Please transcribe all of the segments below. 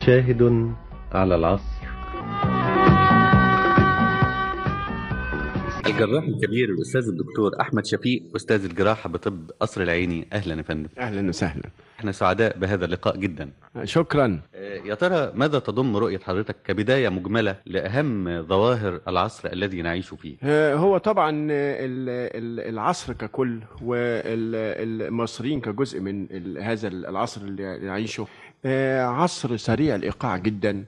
شاهد على العصر الجراح الكبير الاستاذ الدكتور احمد شفيق استاذ الجراحه بطب قصر العيني اهلا يا فندم اهلا وسهلا احنا سعداء بهذا اللقاء جدا شكرا آه، يا ترى ماذا تضم رؤيه حضرتك كبدايه مجمله لاهم ظواهر العصر الذي نعيش فيه آه، هو طبعا ال- ال- العصر ككل والمصريين كجزء من ال- هذا العصر اللي نعيشه آه، عصر سريع الايقاع جدا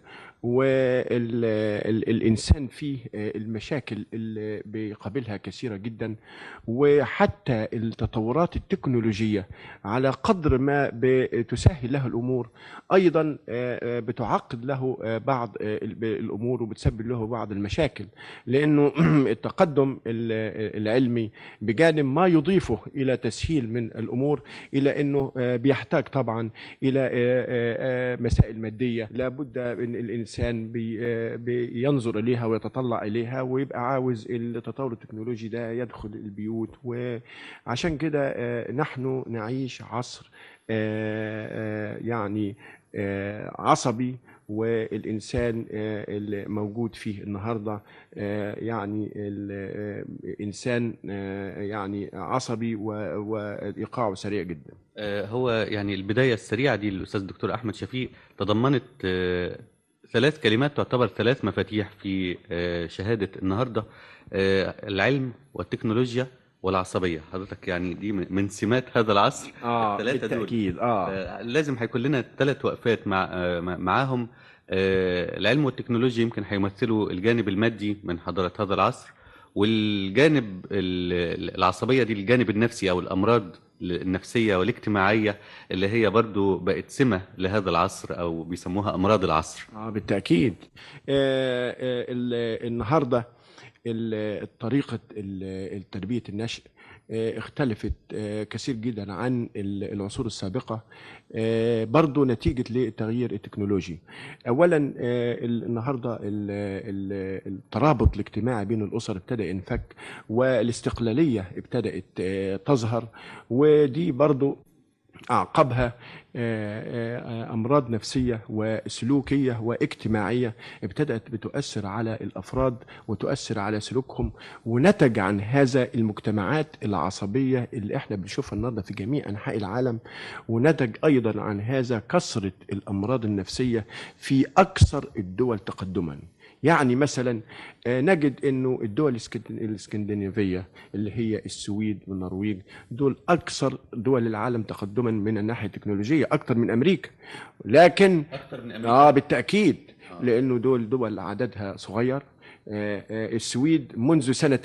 والإنسان فيه آه، المشاكل اللي بيقابلها كثيرة جدا وحتى التطورات التكنولوجية على قدر ما بتسهل له الأمور أيضا آه، آه، بتعقد له آه، بعض آه، ال- الأمور وبتسبب له بعض المشاكل لأنه التقدم ال- العلمي بجانب ما يضيفه إلى تسهيل من الأمور إلى أنه آه، بيحتاج طبعا إلى آه، آه، آه، مسائل مادية لابد أن الإنسان بي- آه، بينظر إليها ويتطلع إليها ويبقى عاوز التطور التكنولوجي ده يدخل البيوت وعشان كده آه، نحن نعيش عصر آه، آه، يعني آه، عصبي والإنسان آه، اللي موجود فيه النهاردة آه، يعني الإنسان آه، يعني عصبي و- وإيقاعه سريع جدا آه، هو يعني البدايه السريعه دي للاستاذ الدكتور احمد شفيق تضمنت آه، ثلاث كلمات تعتبر ثلاث مفاتيح في آه، شهاده النهارده آه، العلم والتكنولوجيا والعصبيه حضرتك يعني دي من من سمات هذا العصر اه الثلاثة دول. بالتأكيد اه آه، لازم هيكون لنا ثلاث وقفات مع آه، مع- معاهم آه، العلم والتكنولوجيا يمكن هيمثلوا الجانب المادي من حضارة هذا العصر والجانب ال- العصبية دي الجانب النفسي أو الأمراض النفسية والاجتماعية اللي هي برضو بقت سمة لهذا العصر أو بيسموها أمراض العصر اه بالتأكيد آه، آه، ال- النهارده ال- طريقة ال- تربية النشء آه، اختلفت آه، كثير جدا عن ال- العصور السابقة آه، برضو نتيجة للتغيير التكنولوجي أولا آه، ال- النهاردة ال- ال- الترابط الاجتماعي بين الأسر ابتدأ ينفك والاستقلالية ابتدأت آه، تظهر ودي برضو أعقبها آه، آه، أمراض نفسية وسلوكية واجتماعية ابتدأت بتؤثر على الأفراد وتؤثر على سلوكهم ونتج عن هذا المجتمعات العصبية اللي احنا بنشوفها النهاردة في جميع أنحاء العالم ونتج أيضا عن هذا كثرة الأمراض النفسية في أكثر الدول تقدما يعني مثلا آه، نجد انه الدول الاسكند- الاسكندنافيه اللي هي السويد والنرويج دول اكثر دول العالم تقدما من الناحيه التكنولوجيه اكثر من امريكا لكن أكثر من اه بالتاكيد لانه دول دول عددها صغير آه، آه، السويد منذ سنة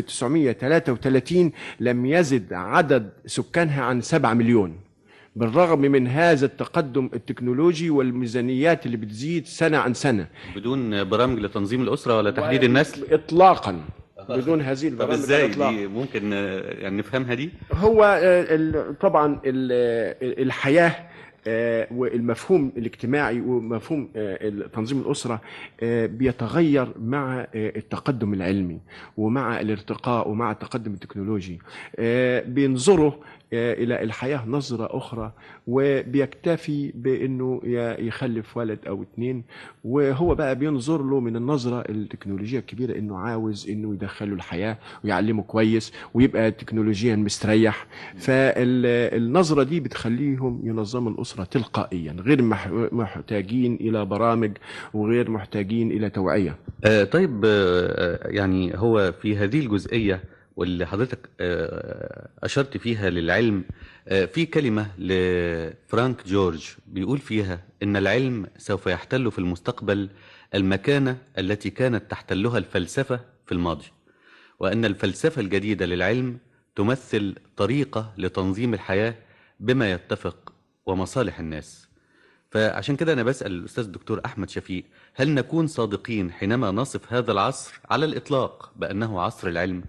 1933 لم يزد عدد سكانها عن 7 مليون بالرغم من هذا التقدم التكنولوجي والميزانيات اللي بتزيد سنة عن سنة بدون برامج لتنظيم الأسرة ولا تحديد النسل اطلاقا بدون هذه طب البرامج ازاي الإطلاق. دي ممكن آه، يعني نفهمها دي هو آه، ال- طبعا ال- الحياة آه، والمفهوم الاجتماعي ومفهوم آه، تنظيم الأسرة آه، بيتغير مع آه، التقدم العلمي ومع الارتقاء ومع التقدم التكنولوجي آه، بينظروا آه، إلى الحياة نظرة أخرى وبيكتفي بأنه ي- يخلف ولد أو اتنين وهو بقى بينظر له من النظرة التكنولوجية الكبيرة أنه عاوز أنه يدخله الحياة ويعلمه كويس ويبقى تكنولوجيا مستريح فالنظرة دي بتخليهم ينظموا الأسرة تلقائيا غير مح- محتاجين إلى برامج وغير محتاجين إلى توعية آه، طيب آه، يعني هو في هذه الجزئية واللي حضرتك آه، أشرت فيها للعلم آه، في كلمة لفرانك جورج بيقول فيها إن العلم سوف يحتل في المستقبل المكانة التي كانت تحتلها الفلسفة في الماضي وأن الفلسفة الجديدة للعلم تمثل طريقة لتنظيم الحياة بما يتفق ومصالح الناس فعشان كده أنا بسأل الأستاذ الدكتور أحمد شفيق هل نكون صادقين حينما نصف هذا العصر على الإطلاق بأنه عصر العلم؟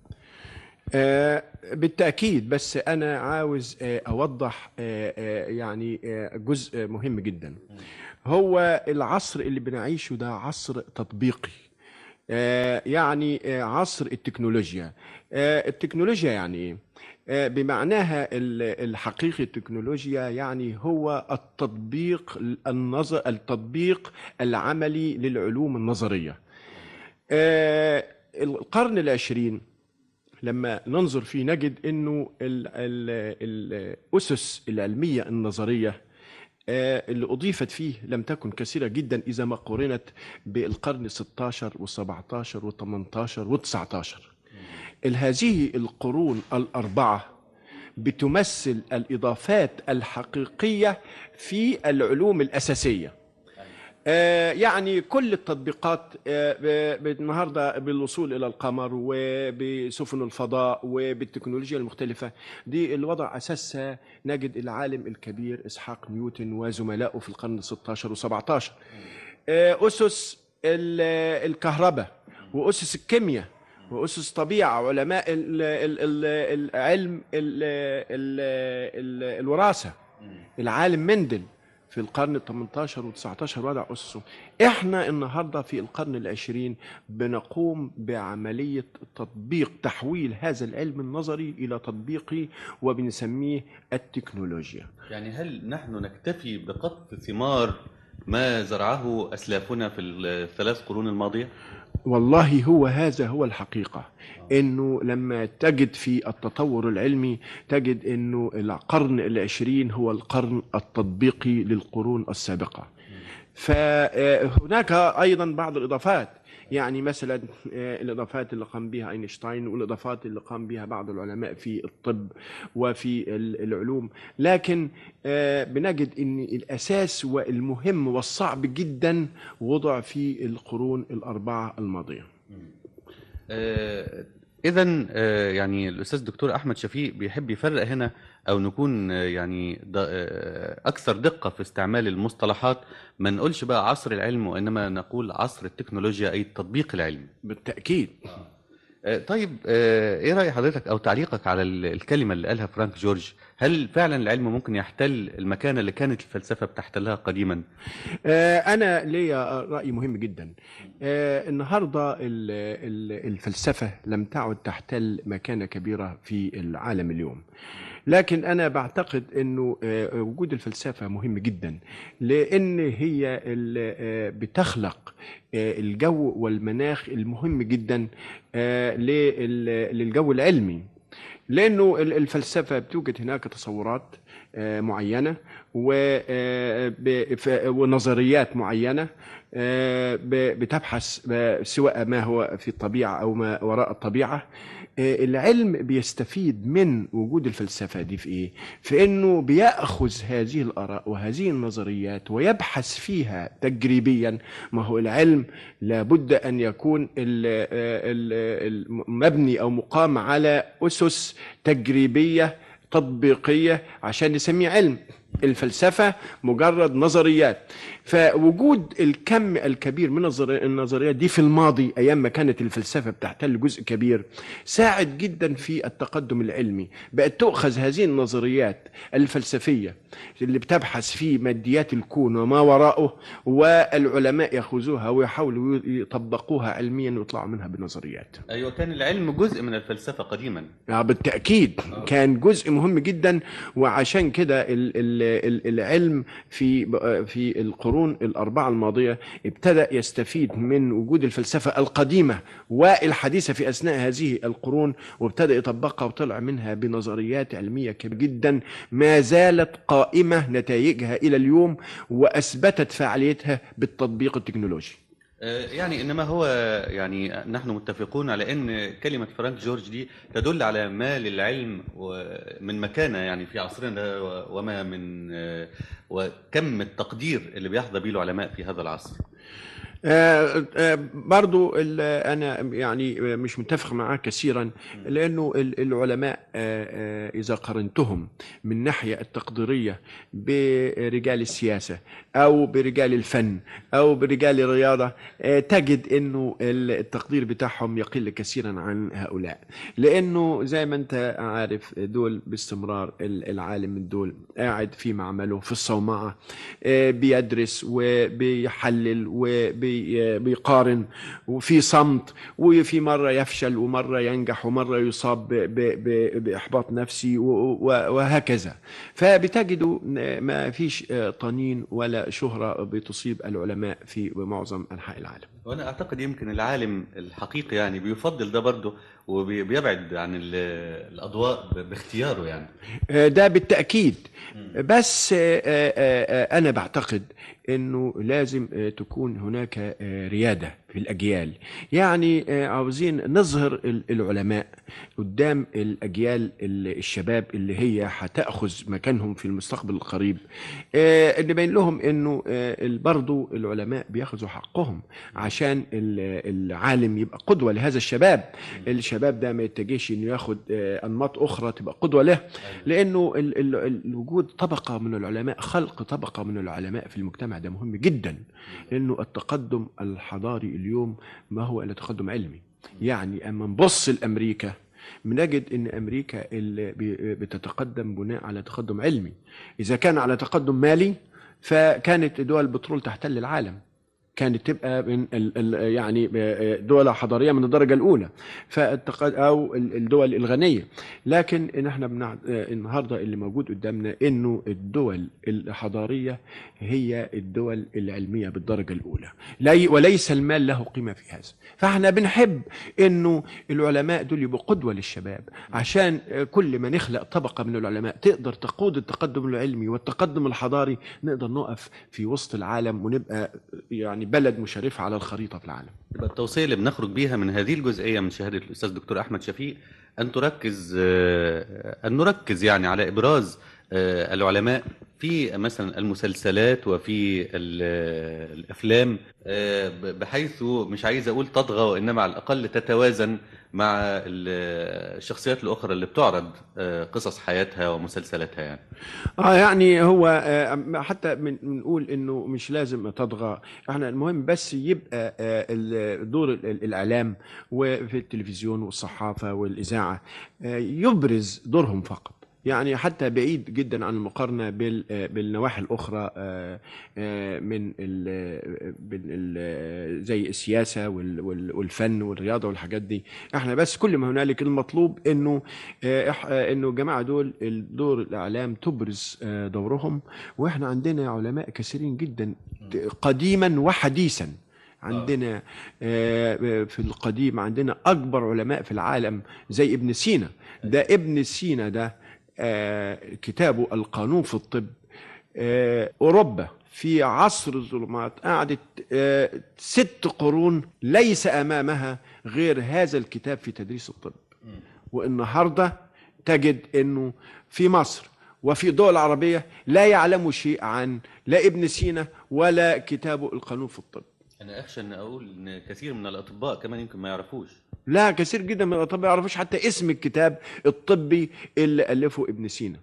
آه، بالتأكيد بس أنا عاوز آه، أوضح آه، آه، يعني آه، جزء مهم جدا هو العصر اللي بنعيشه ده عصر تطبيقي آه، يعني آه، عصر التكنولوجيا آه، التكنولوجيا يعني ايه آه، بمعناها ال- الحقيقي التكنولوجيا يعني هو التطبيق النظر التطبيق العملي للعلوم النظرية آه، القرن العشرين لما ننظر فيه نجد انه ال- ال- الاسس العلميه النظريه آه، اللي اضيفت فيه لم تكن كثيره جدا اذا ما قورنت بالقرن 16 و17 و18 و19 هذه القرون الاربعه بتمثل الاضافات الحقيقيه في العلوم الاساسيه آه، يعني كل التطبيقات آه، ب- ب- النهارده بالوصول الى القمر وبسفن الفضاء وبالتكنولوجيا المختلفه دي الوضع اساسها نجد العالم الكبير اسحاق نيوتن وزملائه في القرن 16 و17 اسس ال- الكهرباء واسس الكيمياء واسس طبيعه علماء ال- ال- ال- العلم ال- ال- ال- الوراثه العالم مندل في القرن ال 18 و 19 وضع اسسه احنا النهارده في القرن العشرين بنقوم بعمليه تطبيق تحويل هذا العلم النظري الى تطبيقي وبنسميه التكنولوجيا يعني هل نحن نكتفي بقطف ثمار ما زرعه أسلافنا في الثلاث قرون الماضية؟ والله هو هذا هو الحقيقة انه لما تجد في التطور العلمي تجد انه القرن العشرين هو القرن التطبيقي للقرون السابقة فهناك ايضا بعض الاضافات يعني مثلا آه، الاضافات اللي قام بها اينشتاين والاضافات اللي قام بها بعض العلماء في الطب وفي ال- العلوم لكن آه، بنجد ان الاساس والمهم والصعب جدا وضع في القرون الاربعه الماضيه إذا يعني الأستاذ الدكتور أحمد شفيق بيحب يفرق هنا أو نكون آه، يعني د- آه، أكثر دقة في استعمال المصطلحات ما نقولش بقى عصر العلم وإنما نقول عصر التكنولوجيا أي التطبيق العلمي. بالتاكيد آه، طيب آه، ايه راي حضرتك او تعليقك على ال- الكلمه اللي قالها فرانك جورج هل فعلا العلم ممكن يحتل المكانه اللي كانت الفلسفه بتحتلها قديما آه، أنا ليا رأي مهم جدا آه، النهاردة ال- ال- الفلسفة لم تعد تحتل مكانة كبيرة في العالم اليوم لكن أنا بعتقد أنه آه، وجود الفلسفة مهم جدا لأن هي ال- آه، بتخلق آه، الجو والمناخ المهم جدا آه، لل- للجو العلمي لانه ال- الفلسفه بتوجد هناك تصورات آه، معينه و- آه، ب- ف- ونظريات معينه آه، ب- بتبحث ب- سواء ما هو في الطبيعه او ما وراء الطبيعه آه، العلم بيستفيد من وجود الفلسفه دي في ايه؟ في انه بياخذ هذه الاراء وهذه النظريات ويبحث فيها تجريبيا ما هو العلم لابد ان يكون ال- ال- المبني او مقام على اسس تجريبيه تطبيقيه عشان نسميه علم الفلسفه مجرد نظريات فوجود الكم الكبير من النظر- النظريات دي في الماضي ايام ما كانت الفلسفه بتحتل جزء كبير ساعد جدا في التقدم العلمي بقت تؤخذ هذه النظريات الفلسفيه اللي بتبحث في ماديات الكون وما وراءه والعلماء ياخذوها ويحاولوا يطبقوها علميا ويطلعوا منها بنظريات ايوه كان العلم جزء من الفلسفه قديما آه، بالتأكيد كان جزء مهم جدا وعشان كده ال- ال- ال- العلم في في القرون الأربعة الماضية ابتدأ يستفيد من وجود الفلسفة القديمة والحديثة في أثناء هذه القرون وابتدأ يطبقها وطلع منها بنظريات علمية كبيرة جدا ما زالت قائمة نتائجها إلى اليوم وأثبتت فعاليتها بالتطبيق التكنولوجي آه، يعني انما هو يعني نحن متفقون على ان كلمه فرانك جورج دي تدل على ما للعلم من مكانه يعني في عصرنا ده وما من آه، وكم التقدير اللي بيحظى به العلماء في هذا العصر آه، آه، برضو ال- انا يعني مش متفق معاه كثيرا لانه ال- العلماء آه، آه، اذا قارنتهم من ناحيه التقديريه برجال السياسه او برجال الفن او برجال الرياضه آه، تجد انه التقدير بتاعهم يقل كثيرا عن هؤلاء لانه زي ما انت عارف دول باستمرار ال- العالم من دول قاعد في معمله في الصومعه آه، بيدرس وبيحلل وبي بي بيقارن وفي صمت وفي مرة يفشل ومرة ينجح ومرة يصاب ب ب ب بإحباط نفسي و- و- وهكذا فبتجدوا ما فيش آه، طنين ولا شهرة بتصيب العلماء في معظم أنحاء العالم وانا اعتقد يمكن العالم الحقيقي يعني بيفضل ده برضه وبيبعد عن ال- الاضواء ب- باختياره يعني آه، ده بالتأكيد بس آه، آه، آه، أنا بعتقد أنه لازم آه، تكون هناك آه، ريادة في الأجيال يعني آه، عاوزين نظهر ال- العلماء قدام الأجيال ال- الشباب اللي هي هتأخذ مكانهم في المستقبل القريب آه، نبين لهم أنه آه، برضو العلماء بياخذوا حقهم عشان ال- العالم يبقى قدوة لهذا الشباب الشباب ده ما يتجهش انه ياخد آه، انماط اخرى تبقى قدوه له لانه ال- ال- ال- الوجود طبقه من العلماء خلق طبقه من العلماء في المجتمع ده مهم جدا لانه التقدم الحضاري اليوم ما هو الا تقدم علمي يعني اما نبص لامريكا بنجد ان امريكا اللي بي- بتتقدم بناء على تقدم علمي اذا كان على تقدم مالي فكانت دول البترول تحتل العالم كانت تبقى من ال ال يعني دولة حضارية من الدرجة الأولى فالتق- أو ال- الدول الغنية لكن إن احنا بنع... النهاردة اللي موجود قدامنا إنه الدول الحضارية هي الدول العلمية بالدرجة الأولى لي وليس المال له قيمة في هذا فاحنا بنحب إنه العلماء دول يبقوا قدوة للشباب عشان كل ما نخلق طبقة من العلماء تقدر تقود التقدم العلمي والتقدم الحضاري نقدر نقف في وسط العالم ونبقى يعني بلد مشرفة على الخريطة في العالم يبقى التوصيه اللي بنخرج بيها من هذه الجزئيه من شهاده الاستاذ دكتور احمد شفيق ان تركز آه، ان نركز يعني على ابراز آه، العلماء في مثلا المسلسلات وفي ال- الافلام آه، ب- بحيث مش عايز اقول تطغى وانما على الاقل تتوازن مع ال- الشخصيات الاخرى اللي بتعرض آه، قصص حياتها ومسلسلاتها يعني اه يعني هو آه، حتى من- بنقول انه مش لازم تطغى احنا المهم بس يبقى آه، ال- دور ال- الاعلام وفي التلفزيون والصحافه والاذاعه آه، يبرز دورهم فقط يعني حتى بعيد جدا عن المقارنه بال- آه، بالنواحي الاخرى آه، آه، من ال- بال- ال- زي السياسه وال- وال- والفن والرياضه والحاجات دي احنا بس كل ما هنالك المطلوب انه آه، إح- آه، انه الجماعه دول الدور الاعلام تبرز آه، دورهم واحنا عندنا علماء كثيرين جدا قديما وحديثا عندنا آه، في القديم عندنا اكبر علماء في العالم زي ابن سينا ده ابن سينا ده آه، كتابه القانون في الطب آه، اوروبا في عصر الظلمات قعدت آه، ست قرون ليس امامها غير هذا الكتاب في تدريس الطب والنهارده تجد انه في مصر وفي الدول العربيه لا يعلموا شيء عن لا ابن سينا ولا كتابه القانون في الطب انا اخشى ان اقول ان كثير من الاطباء كمان يمكن ما يعرفوش لا كثير جدا من الاطباء ما يعرفوش حتى اسم الكتاب الطبي اللي الفه ابن سينا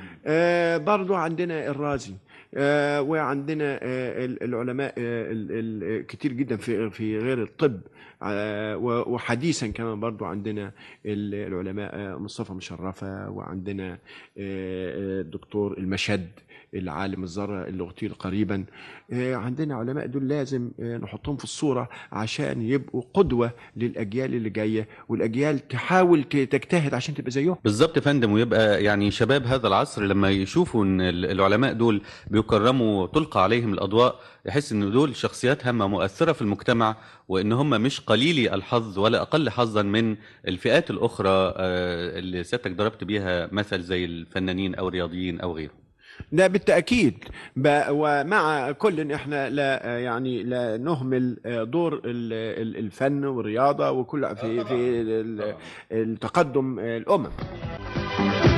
آه برضو عندنا الرازي آه وعندنا آه ال- العلماء آه ال- ال- كتير جدا في في غير الطب آه و- وحديثا كمان برضو عندنا ال- العلماء آه مصطفى مشرفة وعندنا آه، آه، الدكتور المشد العالم الذرة اللي اغتيل قريبا آه، عندنا علماء دول لازم آه، نحطهم في الصورة عشان يبقوا قدوة للأجيال اللي جاية والأجيال تحاول ت- تجتهد عشان تبقى زيهم بالظبط يا فندم ويبقى يعني شباب هذا العصر لما يشوفوا ان ال- العلماء دول بيكرموا تلقى عليهم الاضواء يحس ان دول شخصيات هامه مؤثره في المجتمع وان هم مش قليلي الحظ ولا اقل حظا من الفئات الاخرى آه، اللي سيادتك ضربت بيها مثل زي الفنانين او الرياضيين او غيره ده بالتأكيد ب- ومع كل احنا لا يعني لا نهمل دور ال- ال- الفن والرياضة وكل في في ال- التقدم الأمم